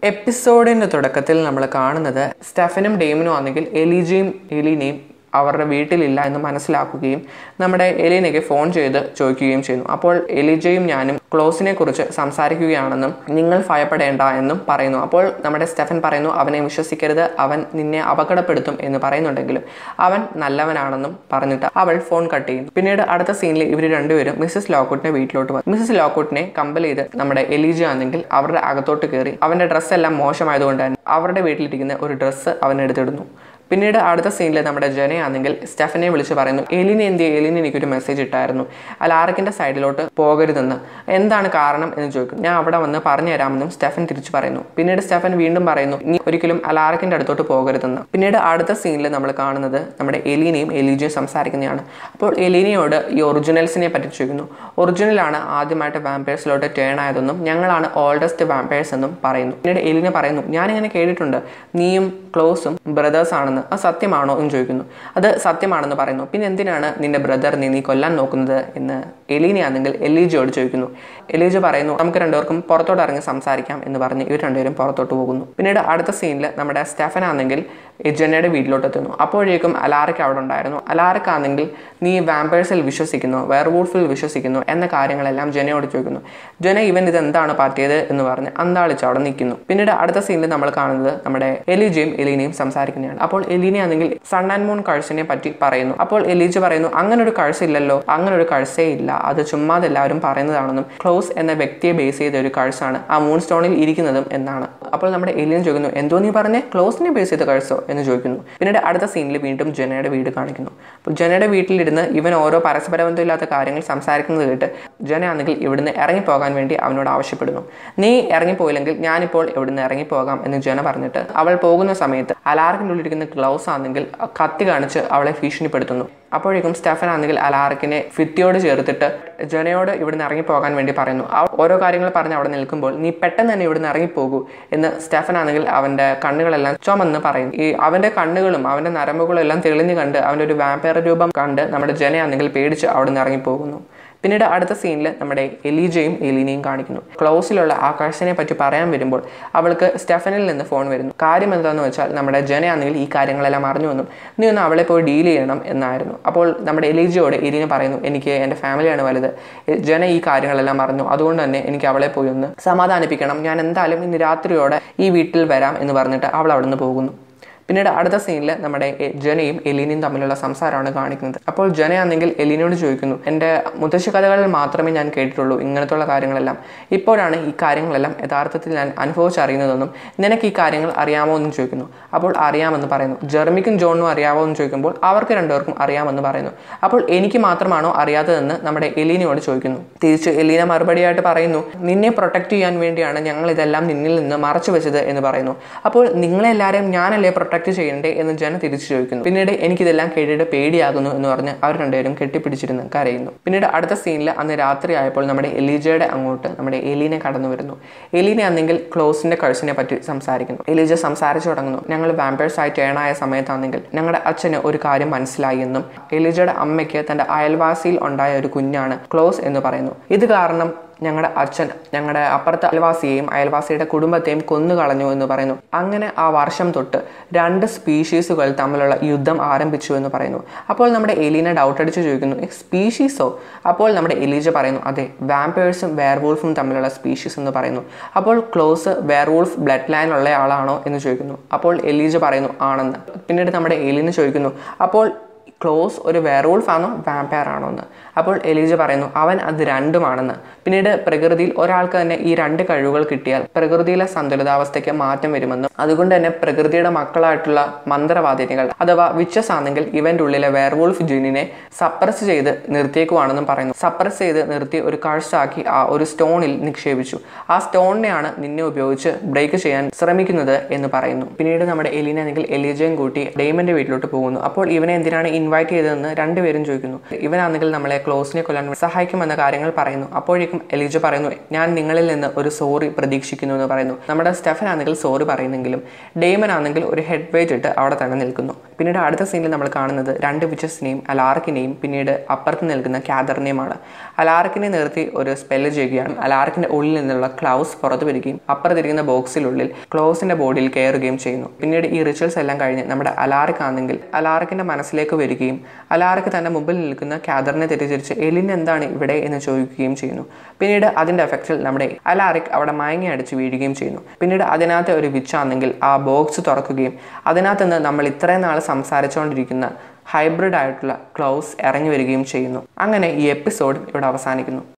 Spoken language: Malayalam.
എപ്പിസോഡിന്റെ തുടക്കത്തിൽ നമ്മൾ കാണുന്നത് സ്റ്റെഫനും ഡെയിമിനും ആണെങ്കിൽ എലിജയും എലീനയും അവരുടെ വീട്ടിലില്ല എന്ന് മനസ്സിലാക്കുകയും നമ്മുടെ എലീനയ്ക്ക് ഫോൺ ചെയ്ത് ചോദിക്കുകയും ചെയ്യുന്നു അപ്പോൾ എലിജയും ഞാനും ക്ലോസിനെ കുറിച്ച് സംസാരിക്കുകയാണെന്നും നിങ്ങൾ ഭയപ്പെടേണ്ട എന്നും പറയുന്നു അപ്പോൾ നമ്മുടെ സ്റ്റെഫൻ പറയുന്നു അവനെ വിശ്വസിക്കരുത് അവൻ നിന്നെ അപകടപ്പെടുത്തും എന്ന് പറയുന്നുണ്ടെങ്കിലും അവൻ നല്ലവനാണെന്നും പറഞ്ഞിട്ട് അവൾ ഫോൺ കട്ട് ചെയ്യുന്നു പിന്നീട് അടുത്ത സീനിൽ ഇവർ രണ്ടുപേരും മിസ്സസ് ലോക്കോട്ടിന്റെ വീട്ടിലോട്ട് വന്നു മിസ്സസ് ലോക്കോട്ടിനെ കമ്പൽ ചെയ്ത് നമ്മുടെ എലീജ ആണെങ്കിൽ അവരുടെ അകത്തോട്ട് കയറി അവന്റെ ഡ്രസ്സ് എല്ലാം മോശമായതുകൊണ്ട് തന്നെ അവരുടെ വീട്ടിലിരിക്കുന്ന ഒരു ഡ്രസ്സ് അവൻ എടുത്തിടുന്നു പിന്നീട് അടുത്ത സീനിൽ നമ്മുടെ ജനയാണെങ്കിൽ സ്റ്റെഫനെ വിളിച്ച് പറയുന്നു എലിനെ എന്ത് ചെയ്യും? എലിന് എനിക്കൊരു മെസ്സേജ് ഇട്ടായിരുന്നു അലാറക്കിന്റെ സൈഡിലോട്ട് പോകരുതെന്ന് എന്താണ് കാരണം എന്ന് ചോദിക്കും ഞാൻ അവിടെ വന്ന് പറഞ്ഞു തരാമെന്നും സ്റ്റെഫൻ തിരിച്ചു പറയുന്നു പിന്നീട് സ്റ്റെഫൻ വീണ്ടും പറയുന്നു നീ ഒരിക്കലും അലാറക്കിന്റെ അടുത്തോട്ട് പോകരുതെന്ന് പിന്നീട് അടുത്ത സീനിൽ നമ്മൾ കാണുന്നത് നമ്മുടെ എലീനയും എലീജയും സംസാരിക്കുന്നതാണ് അപ്പോൾ എലീനയോട് ഈ ഒറിജിനൽസിനെ പറ്റി ചോദിക്കുന്നു ഒറിജിനലാണ് ആദ്യമായിട്ട് വാമ്പേഴ്സിലോട്ട് ടേൺ ആയതെന്നും ഞങ്ങളാണ് ഓൾഡസ്റ്റ് വാമ്പേഴ്സ് എന്നും പറയുന്നു പിന്നീട് എലീന പറയുന്നു ഞാനിങ്ങനെ കേട്ടിട്ടുണ്ട് നീയും ക്ലോസും ബ്രദേഴ്സ് ആണെന്ന് അത് സത്യമാണോ എന്ന് ചോദിക്കുന്നു അത് സത്യമാണെന്ന് പറയുന്നു പിന്നെ എന്തിനാണ് നിന്റെ ബ്രദറിനെ നീ കൊല്ലാൻ നോക്കുന്നത് എന്ന് എലീനയാണെങ്കിൽ എലീജയോട് ചോദിക്കുന്നു എലീജ പറയുന്നു നമുക്ക് രണ്ടുപേർക്കും പുറത്തോട്ട് ഇറങ്ങി സംസാരിക്കാം എന്ന് പറഞ്ഞ് ഇവർ രണ്ടുപേരും പുറത്തോട്ട് പോകുന്നു പിന്നീട് അടുത്ത സീനിൽ നമ്മുടെ സ്റ്റെഫൻ ആണെങ്കിൽ ജനയുടെ വീട്ടിലോട്ട് എത്തുന്നു അപ്പോഴേക്കും അലാറയ്ക്ക് അവിടെ ഉണ്ടായിരുന്നു അലാറയ്ക്ക് ആണെങ്കിൽ നീ വാമ്പേഴ്സിൽ വിശ്വസിക്കുന്നു വെയർവൂൾഫിൽ വിശ്വസിക്കുന്നു എന്ന കാര്യങ്ങളെല്ലാം ജനയോട് ചോദിക്കുന്നു ജന ഇവൻ ഇത് എന്താണ് പറ്റിയത് എന്ന് പറഞ്ഞ് അന്താളിച്ച് അവിടെ നിൽക്കുന്നു പിന്നീട് അടുത്ത സീനിൽ നമ്മൾ കാണുന്നത് നമ്മുടെ എലിജയും എലീനയും സംസാരിക്കുന്നതാണ് അപ്പോൾ എലീന ആണെങ്കിൽ സൺ ആൻഡ് മൂൺ കഴ്സിനെ പറ്റി പറയുന്നു അപ്പോൾ എലീജ പറയുന്നു അങ്ങനെ ഒരു കഴ്സ് ഇല്ലല്ലോ അങ്ങനെ ഒരു കഴ്സേ ഇല്ല അത് ചുമ്മാതെ എല്ലാവരും പറയുന്നതാണെന്നും ക്ലോസ് എന്ന വ്യക്തിയെ ബേസ് ചെയ്ത ഒരു കഴ്സാണ് ആ മൂൺ സ്റ്റോണിൽ ഇരിക്കുന്നതും എന്നാണ് അപ്പോൾ നമ്മുടെ എലിയൻ ചോദിക്കുന്നു എന്തോ നീ പറഞ്ഞേ ക്ലോസിനെ ബേസ് ചെയ്ത കഴ്സോ എന്ന് ചോദിക്കുന്നു പിന്നീട് അടുത്ത സീനിൽ വീണ്ടും ജനയുടെ വീട് കാണിക്കുന്നു അപ്പോൾ ജനയുടെ വീട്ടിലിരുന്ന് ഇവൻ ഓരോ പരസ്പരബന്ധമില്ലാത്ത കാര്യങ്ങൾ സംസാരിക്കുന്നത് കേട്ട് ജന ആണെങ്കിൽ ഇവിടുന്ന് ഇറങ്ങിപ്പോകാൻ വേണ്ടി അവനോട് ആവശ്യപ്പെടുന്നു നീ ഇറങ്ങിപ്പോയില്ലെങ്കിൽ ഞാനിപ്പോൾ ഇവിടുന്ന് ഇറങ്ങിപ്പോകാം എന്ന് ജന പറഞ്ഞിട്ട് അവൾ പോകുന്ന സമയത്ത് അലാർക്കിൻ്റെ ഉള്ളിരിക്കുന്ന ഗ്ലൗസ് ആണെങ്കിൽ കത്തി കാണിച്ച് അവളെ ഭീഷണിപ്പെടുത്തുന്നു അപ്പോഴേക്കും സ്റ്റെഫൻ ആണെങ്കിൽ അലാർക്കിനെ ഫിത്തിയോട് ചേർത്തിട്ട് ജനയോട് ഇവിടുന്ന് ഇറങ്ങിപ്പോകാൻ വേണ്ടി പറയുന്നു അവ ഓരോ കാര്യങ്ങൾ പറഞ്ഞ് അവിടെ നിൽക്കുമ്പോൾ നീ പെട്ടെന്ന് തന്നെ ഇവിടുന്ന് ഇറങ്ങിപ്പോകൂ എന്ന് സ്റ്റെഫൻ ആണെങ്കിൽ അവന്റെ കണ്ണുകളെല്ലാം ചുമന്ന് പറയുന്നു ഈ അവന്റെ കണ്ണുകളും അവന്റെ നരമ്പുകളും എല്ലാം തെളിഞ്ഞു കണ്ട് അവന്റെ ഒരു വാമ്പയർ രൂപം കണ്ട് നമ്മുടെ ജനയാണെങ്കിൽ പേടിച്ച് അവിടെ നിന്ന് ഇറങ്ങിപ്പോകുന്നു പിന്നീട് അടുത്ത സീനിൽ നമ്മുടെ എലീജയും എലീനയും കാണിക്കുന്നു ക്ലോസിലുള്ള ആകാശിനെ പറ്റി പറയാൻ വരുമ്പോൾ അവൾക്ക് സ്റ്റെഫനിൽ നിന്ന് ഫോൺ വരുന്നു കാര്യം എന്താണെന്ന് വെച്ചാൽ നമ്മുടെ ജനയാണെങ്കിൽ ഈ കാര്യങ്ങളെല്ലാം അറിഞ്ഞുവെന്നും നീ ഒന്ന് അവളെ പോയി ഡീൽ ചെയ്യണം എന്നായിരുന്നു അപ്പോൾ നമ്മുടെ എലീജയോട് എലീന പറയുന്നു എനിക്ക് എൻ്റെ ഫാമിലിയാണ് വലുത് ജന ഈ കാര്യങ്ങളെല്ലാം അറിഞ്ഞു അതുകൊണ്ട് തന്നെ എനിക്ക് അവളെ പോയി ഒന്ന് സമാധാനിപ്പിക്കണം ഞാൻ എന്തായാലും ഇന്ന് രാത്രിയോടെ ഈ വീട്ടിൽ വരാം എന്ന് പറഞ്ഞിട്ട് അവൾ അവിടെ നിന്ന് പോകുന്നു പിന്നീട് അടുത്ത സീനിൽ നമ്മുടെ എ- ജനയും എലീനയും തമ്മിലുള്ള സംസാരമാണ് കാണിക്കുന്നത് അപ്പോൾ ജനയാണെങ്കിൽ എലീനയോട് ചോദിക്കുന്നു എൻ്റെ മുത്തശ്ശി കഥകളിൽ മാത്രമേ ഞാൻ കേട്ടിട്ടുള്ളൂ ഇങ്ങനത്തുള്ള കാര്യങ്ങളെല്ലാം ഇപ്പോഴാണ് ഈ കാര്യങ്ങളെല്ലാം യഥാർത്ഥത്തിൽ ഞാൻ അനുഭവിച്ചറിയുന്നതെന്നും നിനക്ക് ഈ കാര്യങ്ങൾ അറിയാമോ എന്നും ചോദിക്കുന്നു അപ്പോൾ അറിയാമെന്ന് പറയുന്നു ജെർമിക്കും ജോണിനും അറിയാമോ എന്ന് ചോദിക്കുമ്പോൾ അവർക്ക് രണ്ടുപേർക്കും അറിയാമെന്ന് പറയുന്നു അപ്പോൾ എനിക്ക് മാത്രമാണോ അറിയാത്തതെന്ന് നമ്മുടെ എലീനയോട് ചോദിക്കുന്നു തിരിച്ച് എലീന മറുപടിയായിട്ട് പറയുന്നു നിന്നെ പ്രൊട്ടക്ട് ചെയ്യാൻ വേണ്ടിയാണ് ഞങ്ങൾ ഇതെല്ലാം നിന്നിൽ നിന്ന് മറച്ചു വെച്ചത് എന്ന് പറയുന്നു അപ്പോൾ നിങ്ങളെല്ലാവരെയും ഞാനല്ലേ പ്രൊട്ടക്ട് ചെയ്യണ്ടേ എന്ന് ജന തിരിച്ചു ചോദിക്കുന്നു പിന്നീട് എനിക്കിതെല്ലാം കേട്ടിട്ട് പേടിയാകുന്നു എന്ന് പറഞ്ഞ് അവർ രണ്ടുപേരും കെട്ടിപ്പിടിച്ചിരുന്ന് കരയുന്നു പിന്നീട് അടുത്ത സീനിൽ അന്ന് രാത്രി ആയപ്പോൾ നമ്മുടെ എലീജയുടെ അങ്ങോട്ട് നമ്മുടെ എലീനെ കടന്നു വരുന്നു എലീന ആണെങ്കിൽ ക്ലോസിന്റെ കഴ്സിനെ പറ്റി സംസാരിക്കുന്നു എലീജ സംസാരിച്ചു തുടങ്ങുന്നു ഞങ്ങൾ വാമ്പേഴ്സ് ആയി ടേൺ ആയ സമയത്താണെങ്കിൽ ഞങ്ങളുടെ അച്ഛന് ഒരു കാര്യം മനസ്സിലായി എന്നും എലീജയുടെ അമ്മയ്ക്ക് തന്റെ അയൽവാസിയിൽ ഉണ്ടായ ഒരു കുഞ്ഞാണ് ക്ലോസ് എന്ന് പറയുന്നു ഇത് കാരണം ഞങ്ങളുടെ അച്ഛൻ ഞങ്ങളുടെ അപ്പുറത്തെ അയൽവാസിയെയും അയൽവാസിയുടെ കുടുംബത്തെയും കൊന്നുകളഞ്ഞു എന്ന് പറയുന്നു അങ്ങനെ ആ വർഷം തൊട്ട് രണ്ട് സ്പീഷീസുകൾ തമ്മിലുള്ള യുദ്ധം ആരംഭിച്ചു എന്ന് പറയുന്നു അപ്പോൾ നമ്മുടെ എലീന ഡൗട്ട് അടിച്ച് ചോദിക്കുന്നു സ്പീഷീസോ അപ്പോൾ നമ്മുടെ എലീജ പറയുന്നു അതെ വാമ്പേഴ്സും വെയർവൂൾഫും തമ്മിലുള്ള സ്പീഷീസ് എന്ന് പറയുന്നു അപ്പോൾ ക്ലോസ് വെയർവൂൾഫ് ബ്ലഡ് ലൈൻ ഉള്ള ആളാണോ എന്ന് ചോദിക്കുന്നു അപ്പോൾ എലീജ പറയുന്നു ആണെന്ന് പിന്നീട് നമ്മുടെ എലീന ചോദിക്കുന്നു അപ്പോൾ ക്ലോസ് ഒരു വെയർവൂൾഫ് ആണോ വാമ്പയർ ആണോ എന്ന് അപ്പോൾ എലീജ പറയുന്നു അവൻ അത് രണ്ടുമാണെന്ന് പിന്നീട് പ്രകൃതിയിൽ ഒരാൾക്ക് തന്നെ ഈ രണ്ട് കഴിവുകൾ കിട്ടിയാൽ പ്രകൃതിയിലെ സന്തുലിതാവസ്ഥയ്ക്ക് മാറ്റം വരുമെന്നും അതുകൊണ്ട് തന്നെ പ്രകൃതിയുടെ മക്കളായിട്ടുള്ള മന്ത്രവാദിനികൾ അഥവാ വിച്ചസ് ആണെങ്കിൽ ഇവന്റെ ഉള്ളിലെ വെയർവൂൾഫ് ജീനിനെ സപ്രസ് ചെയ്ത് നിർത്തിയേക്കുവാണെന്നും പറയുന്നു സപ്രസ് ചെയ്ത് നിർത്തി ഒരു കാഴ്ചാക്കി ആ ഒരു സ്റ്റോണിൽ നിക്ഷേപിച്ചു ആ സ്റ്റോണിനെയാണ് നിന്നെ ഉപയോഗിച്ച് ബ്രേക്ക് ചെയ്യാൻ ശ്രമിക്കുന്നത് എന്ന് പറയുന്നു പിന്നീട് നമ്മുടെ എലീന ആണെങ്കിൽ എലീജയും കൂട്ടി ഡെയ്മന്റെ വീട്ടിലോട്ട് പോകുന്നു അപ്പോൾ ഇവനെ എന്തിനാണ് ഈ ഇൻവൈറ്റ് ചെയ്തതെന്ന് രണ്ടുപേരും ചോദിക്കുന്നു ഇവനാണെങ്കിൽ നമ്മളെ ക്ലോസിനെ കൊല്ലാൻ സഹായിക്കുമെന്ന കാര്യങ്ങൾ പറയുന്നു അപ്പോഴേക്കും എലിജ പറയുന്നു ഞാൻ നിങ്ങളിൽ നിന്ന് ഒരു സോറി പ്രതീക്ഷിക്കുന്നു എന്ന് പറയുന്നു നമ്മുടെ സ്റ്റെഫൻ ആണെങ്കിൽ സോറി പറയുന്നെങ്കിലും ഡേമൻ ആണെങ്കിൽ ഒരു ഹെഡ് വെയിറ്റ് ഇട്ട് അവിടെ തന്നെ നിൽക്കുന്നു പിന്നീട് അടുത്ത സീനിൽ നമ്മൾ കാണുന്നത് രണ്ട് വിച്ചസിനെയും അലാർക്കിനെയും പിന്നീട് അപ്പുറത്ത് നിൽക്കുന്ന കാദറിനെയുമാണ് അലാർക്കിനെ നിർത്തി ഒരു സ്പെല്ല് ചെയ്യുകയാണ് അലാർക്കിന്റെ ഉള്ളിൽ നിന്നുള്ള ക്ലൗസ് പുറത്തു വരികയും അപ്പുറത്തിരിക്കുന്ന ബോക്സിനുള്ളിൽ ക്ലോസിന്റെ ബോഡിയിൽ കയറുകയും ചെയ്യുന്നു പിന്നീട് ഈ റിച്വൽസ് എല്ലാം കഴിഞ്ഞ് നമ്മുടെ അലാർക്ക് ആണെങ്കിൽ അലാർക്കിന്റെ മനസ്സിലേക്ക് വരികയും അലാർക്ക് തന്റെ മുമ്പിൽ നിൽക്കുന്ന കാദറിനെ തെറ്റിദ്ധരിച്ച് എലിൻ എന്താണ് ഇവിടെ എന്ന് ചോദിക്കുകയും ചെയ്യുന്നു പിന്നീട് അതിന്റെ എഫക്റ്റിൽ നമ്മുടെ അലാറിക് അവിടെ മയങ്ങി അടിച്ച് വീഴുകയും ചെയ്യുന്നു പിന്നീട് അതിനകത്ത് ഒരു വിച്ചാണെങ്കിൽ ആ ബോക്സ് തുറക്കുകയും അതിനകത്ത് നിന്ന് നമ്മൾ ഇത്രയും നാൾ സംസാരിച്ചുകൊണ്ടിരിക്കുന്ന ഹൈബ്രിഡ് ആയിട്ടുള്ള ക്ലൗസ് ഇറങ്ങി വരികയും ചെയ്യുന്നു അങ്ങനെ ഈ എപ്പിസോഡ് ഇവിടെ അവസാനിക്കുന്നു